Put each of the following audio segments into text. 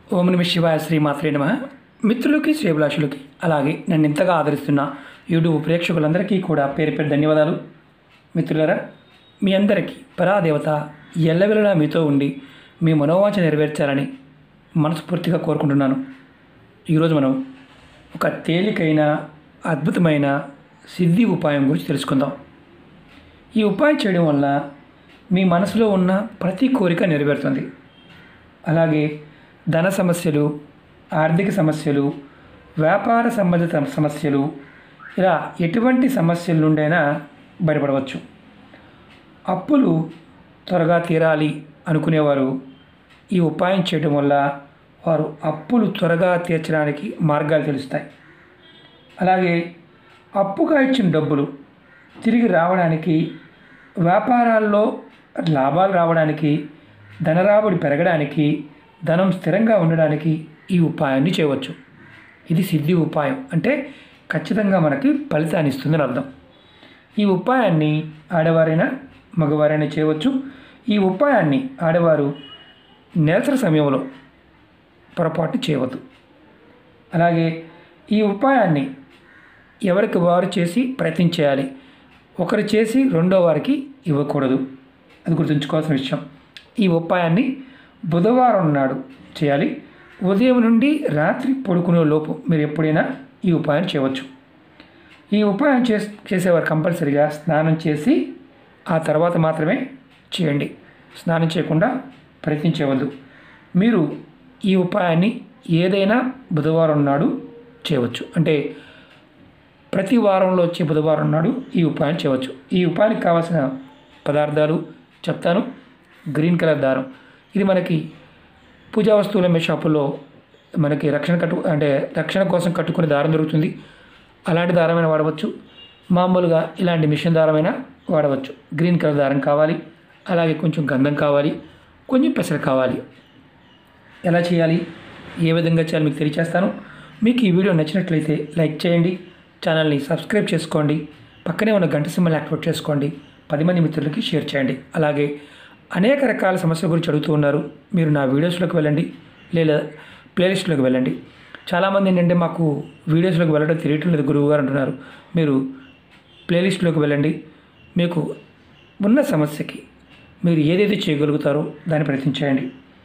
ఓం నమ శివాయ శ్రీమాత్రే నమ మిత్రులకి శ్రేభిలాషులకి అలాగే నన్ను ఇంతగా ఆదరిస్తున్న యూట్యూబ్ ప్రేక్షకులందరికీ కూడా పేరు పేరు ధన్యవాదాలు మిత్రులరా మీ అందరికీ పరాదేవత ఎల్లవెల్లలా మీతో ఉండి మీ మనోవాంఛ నెరవేర్చాలని మనస్ఫూర్తిగా కోరుకుంటున్నాను ఈరోజు మనం ఒక తేలికైన అద్భుతమైన సిద్ధి ఉపాయం గురించి తెలుసుకుందాం ఈ ఉపాయం చేయడం వల్ల మీ మనసులో ఉన్న ప్రతి కోరిక నెరవేరుతుంది అలాగే ధన సమస్యలు ఆర్థిక సమస్యలు వ్యాపార సంబంధిత సమస్యలు ఇలా ఎటువంటి సమస్యల నుండైనా బయటపడవచ్చు అప్పులు త్వరగా తీరాలి అనుకునేవారు ఈ ఉపాయం చేయడం వల్ల వారు అప్పులు త్వరగా తీర్చడానికి మార్గాలు తెలుస్తాయి అలాగే అప్పుగా ఇచ్చిన డబ్బులు తిరిగి రావడానికి వ్యాపారాల్లో లాభాలు రావడానికి ధనరాబడి పెరగడానికి ధనం స్థిరంగా ఉండడానికి ఈ ఉపాయాన్ని చేయవచ్చు ఇది సిద్ధి ఉపాయం అంటే ఖచ్చితంగా మనకి ఫలితాన్ని ఇస్తుందని అర్థం ఈ ఉపాయాన్ని ఆడవారైనా మగవారైనా చేయవచ్చు ఈ ఉపాయాన్ని ఆడవారు నెలసరి సమయంలో పొరపాటు చేయవద్దు అలాగే ఈ ఉపాయాన్ని ఎవరికి వారు చేసి ప్రయత్నం చేయాలి ఒకరు చేసి రెండో వారికి ఇవ్వకూడదు అది గుర్తుంచుకోవాల్సిన విషయం ఈ ఉపాయాన్ని బుధవారం నాడు చేయాలి ఉదయం నుండి రాత్రి పడుకునే లోపు మీరు ఎప్పుడైనా ఈ ఉపాయం చేయవచ్చు ఈ ఉపాయం చే చేసేవారు కంపల్సరిగా స్నానం చేసి ఆ తర్వాత మాత్రమే చేయండి స్నానం చేయకుండా ప్రయత్నించవద్దు మీరు ఈ ఉపాయాన్ని ఏదైనా బుధవారం నాడు చేయవచ్చు అంటే ప్రతి వారంలో వచ్చే బుధవారం నాడు ఈ ఉపాయం చేయవచ్చు ఈ ఉపాయానికి కావాల్సిన పదార్థాలు చెప్తాను గ్రీన్ కలర్ దారం ఇది మనకి పూజా వస్తువుల అమ్మే షాపుల్లో మనకి రక్షణ కట్టు అంటే రక్షణ కోసం కట్టుకునే దారం దొరుకుతుంది అలాంటి దారమైనా వాడవచ్చు మామూలుగా ఇలాంటి మిషన్ దారమైనా వాడవచ్చు గ్రీన్ కలర్ దారం కావాలి అలాగే కొంచెం గంధం కావాలి కొంచెం పెసర కావాలి ఎలా చేయాలి ఏ విధంగా చేయాలి మీకు తెలియచేస్తాను మీకు ఈ వీడియో నచ్చినట్లయితే లైక్ చేయండి ఛానల్ని సబ్స్క్రైబ్ చేసుకోండి పక్కనే ఉన్న గంట సింబల్ యాక్టివేట్ చేసుకోండి పది మంది మిత్రులకి షేర్ చేయండి అలాగే అనేక రకాల సమస్యల గురించి అడుగుతూ ఉన్నారు మీరు నా వీడియోస్లోకి వెళ్ళండి లేదా ప్లేలిస్ట్లోకి వెళ్ళండి చాలామంది ఏంటంటే మాకు వీడియోస్లోకి వెళ్ళడం తెలియటం లేదు గురువు గారు అంటున్నారు మీరు ప్లేలిస్ట్లోకి వెళ్ళండి మీకు ఉన్న సమస్యకి మీరు ఏదైతే చేయగలుగుతారో దాన్ని ప్రయత్నించేయండి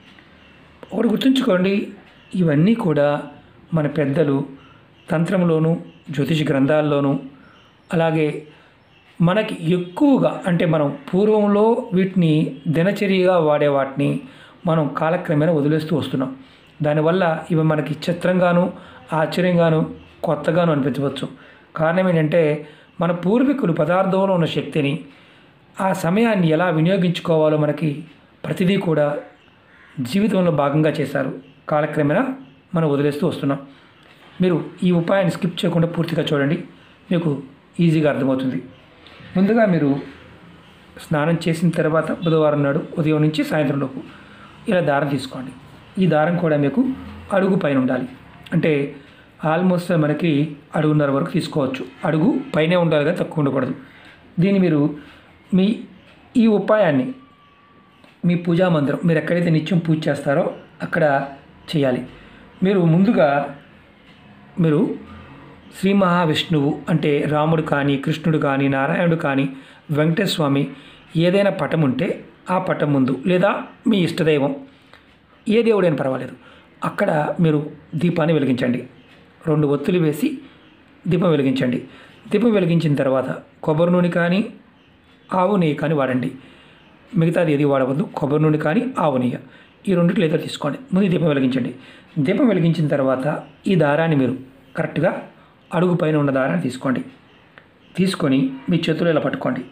ఒకటి గుర్తుంచుకోండి ఇవన్నీ కూడా మన పెద్దలు తంత్రంలోను జ్యోతిష గ్రంథాల్లోనూ అలాగే మనకి ఎక్కువగా అంటే మనం పూర్వంలో వీటిని దినచర్యగా వాడే వాటిని మనం కాలక్రమేణా వదిలేస్తూ వస్తున్నాం దానివల్ల ఇవి మనకి చిత్రంగాను ఆశ్చర్యంగాను కొత్తగాను అనిపించవచ్చు కారణం ఏంటంటే మన పూర్వీకులు పదార్థంలో ఉన్న శక్తిని ఆ సమయాన్ని ఎలా వినియోగించుకోవాలో మనకి ప్రతిదీ కూడా జీవితంలో భాగంగా చేశారు కాలక్రమేణా మనం వదిలేస్తూ వస్తున్నాం మీరు ఈ ఉపాయాన్ని స్కిప్ చేయకుండా పూర్తిగా చూడండి మీకు ఈజీగా అర్థమవుతుంది ముందుగా మీరు స్నానం చేసిన తర్వాత బుధవారం నాడు ఉదయం నుంచి సాయంత్రం లోపు ఇలా దారం తీసుకోండి ఈ దారం కూడా మీకు అడుగు పైన ఉండాలి అంటే ఆల్మోస్ట్ మనకి అడుగున్నర వరకు తీసుకోవచ్చు అడుగు పైనే ఉండాలి కానీ తక్కువ ఉండకూడదు దీన్ని మీరు మీ ఈ ఉపాయాన్ని మీ పూజా మందిరం మీరు ఎక్కడైతే నిత్యం పూజ చేస్తారో అక్కడ చేయాలి మీరు ముందుగా మీరు శ్రీ మహావిష్ణువు అంటే రాముడు కానీ కృష్ణుడు కానీ నారాయణుడు కానీ వెంకటేశ్వర స్వామి ఏదైనా పటం ఉంటే ఆ పటం ముందు లేదా మీ ఇష్టదైవం ఏ దేవుడైనా పర్వాలేదు అక్కడ మీరు దీపాన్ని వెలిగించండి రెండు ఒత్తులు వేసి దీపం వెలిగించండి దీపం వెలిగించిన తర్వాత కొబ్బరి నూనె కానీ ఆవు నెయ్యి కానీ వాడండి మిగతాది ఏది వాడవద్దు కొబ్బరి నూనె కానీ ఆవు నెయ్యి ఈ రెండిట్లో ఏదో తీసుకోండి ముందు దీపం వెలిగించండి దీపం వెలిగించిన తర్వాత ఈ దారాన్ని మీరు కరెక్ట్గా అడుగు పైన ఉన్న దారాన్ని తీసుకోండి తీసుకొని మీ చేతులు ఇలా పట్టుకోండి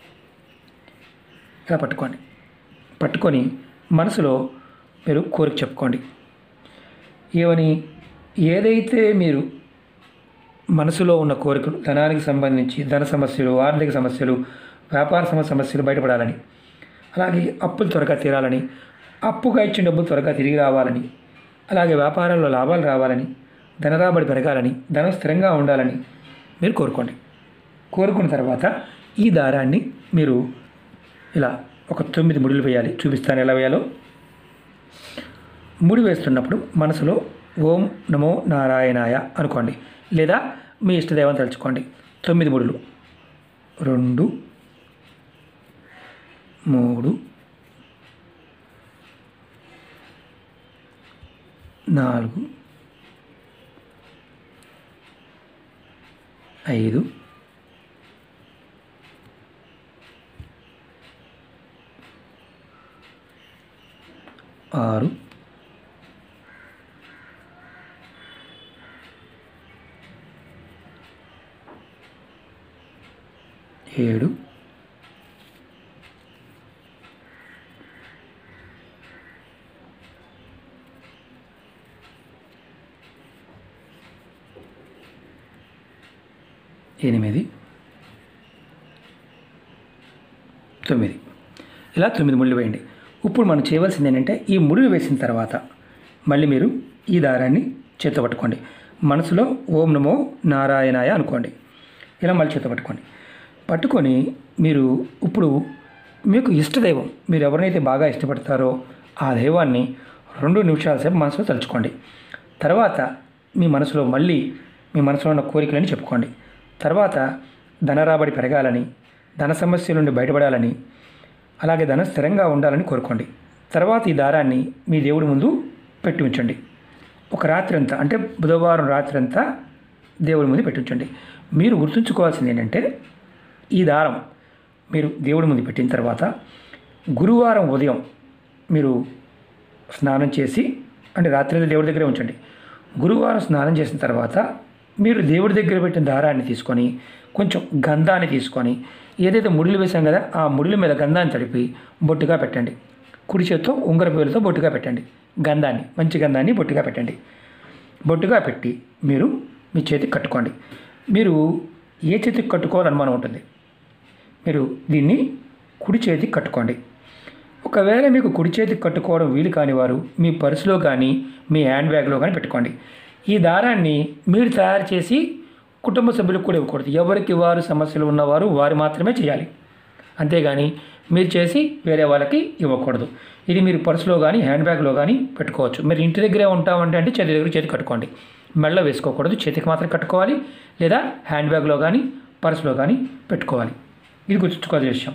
ఇలా పట్టుకోండి పట్టుకొని మనసులో మీరు కోరిక చెప్పుకోండి ఏమని ఏదైతే మీరు మనసులో ఉన్న కోరికలు ధనానికి సంబంధించి ధన సమస్యలు ఆర్థిక సమస్యలు వ్యాపార సమ- సమస్యలు బయటపడాలని అలాగే అప్పులు త్వరగా తీరాలని అప్పుగా ఇచ్చిన డబ్బులు త్వరగా తిరిగి రావాలని అలాగే వ్యాపారంలో లాభాలు రావాలని ధనరాబడి పెరగాలని ధనం స్థిరంగా ఉండాలని మీరు కోరుకోండి కోరుకున్న తర్వాత ఈ దారాన్ని మీరు ఇలా ఒక తొమ్మిది ముడులు వేయాలి చూపిస్తాను ఎలా వేయాలో ముడి వేస్తున్నప్పుడు మనసులో ఓం నమో నారాయణాయ అనుకోండి లేదా మీ ఇష్టదైవం తలుచుకోండి తొమ్మిది ముడులు రెండు మూడు నాలుగు ఐదు ఆరు ఏడు ఎనిమిది తొమ్మిది ఇలా తొమ్మిది ముళ్ళు వేయండి ఇప్పుడు మనం చేయవలసింది ఏంటంటే ఈ ముడులు వేసిన తర్వాత మళ్ళీ మీరు ఈ దారాన్ని చేత పట్టుకోండి మనసులో ఓం నమో నారాయణాయ అనుకోండి ఇలా మళ్ళీ చేత పట్టుకోండి పట్టుకొని మీరు ఇప్పుడు మీకు ఇష్టదైవం మీరు ఎవరినైతే బాగా ఇష్టపడతారో ఆ దైవాన్ని రెండు నిమిషాల సేపు మనసులో తలుచుకోండి తర్వాత మీ మనసులో మళ్ళీ మీ మనసులో ఉన్న కోరికలని చెప్పుకోండి తర్వాత ధన రాబడి పెరగాలని ధన సమస్యల నుండి బయటపడాలని అలాగే ధనం స్థిరంగా ఉండాలని కోరుకోండి తర్వాత ఈ దారాన్ని మీ దేవుడి ముందు పెట్టి ఉంచండి ఒక రాత్రి అంతా అంటే బుధవారం రాత్రి అంతా దేవుడి ముందు పెట్టి ఉంచండి మీరు గుర్తుంచుకోవాల్సింది ఏంటంటే ఈ దారం మీరు దేవుడి ముందు పెట్టిన తర్వాత గురువారం ఉదయం మీరు స్నానం చేసి అంటే రాత్రి దేవుడి దగ్గరే ఉంచండి గురువారం స్నానం చేసిన తర్వాత మీరు దేవుడి దగ్గర పెట్టిన దారాన్ని తీసుకొని కొంచెం గంధాన్ని తీసుకొని ఏదైతే ముడులు వేసాం కదా ఆ ముడుల మీద గంధాన్ని తడిపి బొట్టుగా పెట్టండి కుడి చేత్తో ఉంగరపు వేలుతో బొట్టుగా పెట్టండి గంధాన్ని మంచి గంధాన్ని బొట్టుగా పెట్టండి బొట్టుగా పెట్టి మీరు మీ చేతికి కట్టుకోండి మీరు ఏ చేతికి కట్టుకోవాలని అనుమానం ఉంటుంది మీరు దీన్ని కుడి చేతికి కట్టుకోండి ఒకవేళ మీకు కుడి చేతికి కట్టుకోవడం వీలు కాని వారు మీ పర్సులో కానీ మీ హ్యాండ్ బ్యాగ్లో కానీ పెట్టుకోండి ఈ దారాన్ని మీరు తయారు చేసి కుటుంబ సభ్యులకు కూడా ఇవ్వకూడదు ఎవరికి వారు సమస్యలు ఉన్నవారు వారు మాత్రమే చేయాలి అంతేగాని మీరు చేసి వేరే వాళ్ళకి ఇవ్వకూడదు ఇది మీరు పర్సులో కానీ హ్యాండ్ బ్యాగ్లో కానీ పెట్టుకోవచ్చు మీరు ఇంటి దగ్గరే ఉంటామంటే అంటే చేతి దగ్గర చేతి కట్టుకోండి మెడలో వేసుకోకూడదు చేతికి మాత్రం కట్టుకోవాలి లేదా హ్యాండ్ బ్యాగ్లో కానీ పర్సులో కానీ పెట్టుకోవాలి ఇది గుర్తుంచుకోవాల్సిన విషయం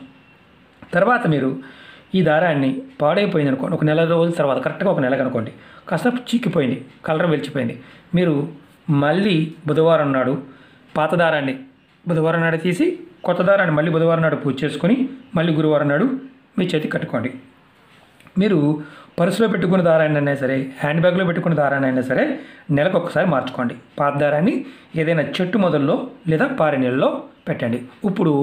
తర్వాత మీరు ఈ దారాన్ని పాడైపోయింది అనుకోండి ఒక నెల రోజుల తర్వాత కరెక్ట్గా ఒక నెల అనుకోండి కాస్త చీకిపోయింది కలర్ వెలిచిపోయింది మీరు మళ్ళీ బుధవారం నాడు పాత దారాన్ని బుధవారం నాడు తీసి కొత్త దారాన్ని మళ్ళీ బుధవారం నాడు పూజ చేసుకొని మళ్ళీ గురువారం నాడు మీ చేతికి కట్టుకోండి మీరు పర్సులో పెట్టుకున్న దారాన్ని అయినా సరే హ్యాండ్ బ్యాగ్లో పెట్టుకున్న దారాన్ని అయినా సరే నెలకు ఒకసారి మార్చుకోండి పాత దారాన్ని ఏదైనా చెట్టు మొదల్లో లేదా పారి నీళ్ళలో పెట్టండి ఇప్పుడు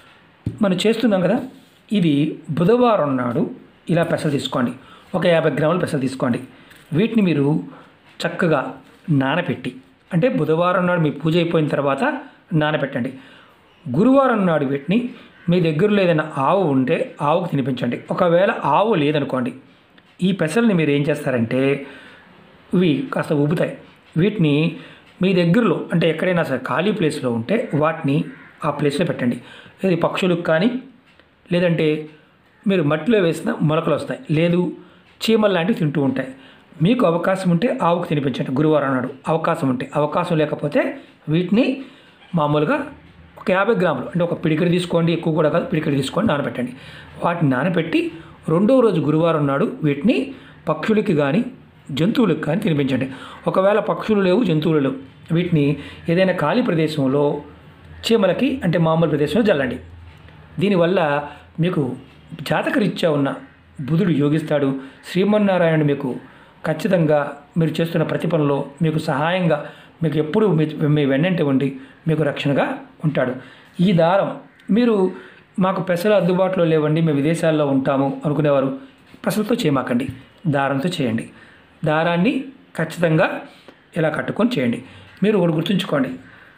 మనం చేస్తున్నాం కదా ఇది బుధవారం నాడు ఇలా పెసలు తీసుకోండి ఒక యాభై గ్రాముల పెసలు తీసుకోండి వీటిని మీరు చక్కగా నానపెట్టి అంటే బుధవారం నాడు మీ పూజ అయిపోయిన తర్వాత నానపెట్టండి గురువారం నాడు వీటిని మీ దగ్గరలో ఏదైనా ఆవు ఉంటే ఆవుకు తినిపించండి ఒకవేళ ఆవు లేదనుకోండి ఈ పెసల్ని మీరు ఏం చేస్తారంటే ఇవి కాస్త ఉబ్బుతాయి వీటిని మీ దగ్గరలో అంటే ఎక్కడైనా సరే ఖాళీ ప్లేస్లో ఉంటే వాటిని ఆ ప్లేస్లో పెట్టండి ఇది పక్షులకు కానీ లేదంటే మీరు మట్టిలో వేసిన మొలకలు వస్తాయి లేదు చీమలు లాంటివి తింటూ ఉంటాయి మీకు అవకాశం ఉంటే ఆవుకు తినిపించండి గురువారం నాడు అవకాశం ఉంటే అవకాశం లేకపోతే వీటిని మామూలుగా ఒక యాభై గ్రాములు అంటే ఒక పిడికిడి తీసుకోండి ఎక్కువ కూడా కాదు పిడికిడి తీసుకోండి నానబెట్టండి వాటిని నానబెట్టి రెండో రోజు గురువారం నాడు వీటిని పక్షులకి కానీ జంతువులకు కానీ తినిపించండి ఒకవేళ పక్షులు లేవు జంతువులు లేవు వీటిని ఏదైనా ఖాళీ ప్రదేశంలో చీమలకి అంటే మామూలు ప్రదేశంలో జల్లండి దీనివల్ల మీకు జాతకరీత్యా ఉన్న బుధుడు యోగిస్తాడు శ్రీమన్నారాయణుడు మీకు ఖచ్చితంగా మీరు చేస్తున్న ప్రతి పనిలో మీకు సహాయంగా మీకు ఎప్పుడు మీ మీ వెన్నంటి ఉండి మీకు రక్షణగా ఉంటాడు ఈ దారం మీరు మాకు పెసలు అందుబాటులో లేవండి మేము విదేశాల్లో ఉంటాము అనుకునేవారు పెసలతో చేయమాకండి దారంతో చేయండి దారాన్ని ఖచ్చితంగా ఇలా కట్టుకొని చేయండి మీరు ఒకటి గుర్తుంచుకోండి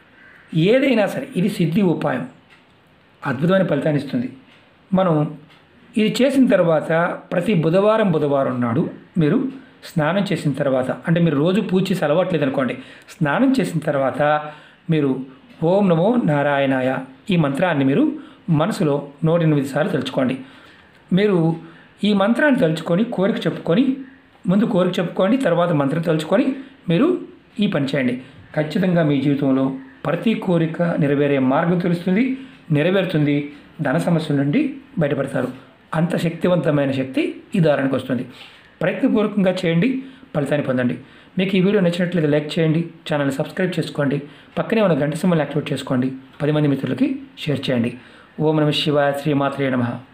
ఏదైనా సరే ఇది సిద్ధి ఉపాయం అద్భుతమైన ఫలితాన్ని ఇస్తుంది మనం ఇది చేసిన తర్వాత ప్రతి బుధవారం బుధవారం నాడు మీరు స్నానం చేసిన తర్వాత అంటే మీరు రోజు పూజ చేసి అలవాట్లేదు అనుకోండి స్నానం చేసిన తర్వాత మీరు ఓం నమో నారాయణాయ ఈ మంత్రాన్ని మీరు మనసులో నూట ఎనిమిది సార్లు తలుచుకోండి మీరు ఈ మంత్రాన్ని తలుచుకొని కోరిక చెప్పుకొని ముందు కోరిక చెప్పుకోండి తర్వాత మంత్రం తలుచుకొని మీరు ఈ పని చేయండి ఖచ్చితంగా మీ జీవితంలో ప్రతి కోరిక నెరవేరే మార్గం తెలుస్తుంది నెరవేరుతుంది ధన సమస్యల నుండి బయటపడతారు అంత శక్తివంతమైన శక్తి ఈ దారానికి వస్తుంది ప్రయత్నపూర్వకంగా చేయండి ఫలితాన్ని పొందండి మీకు ఈ వీడియో నచ్చినట్లయితే లైక్ చేయండి ఛానల్ సబ్స్క్రైబ్ చేసుకోండి పక్కనే ఉన్న గంట సింబల్ యాక్టివేట్ చేసుకోండి పది మంది మిత్రులకి షేర్ చేయండి ఓం నమ శివాయ శ్రీమాత్రే నమః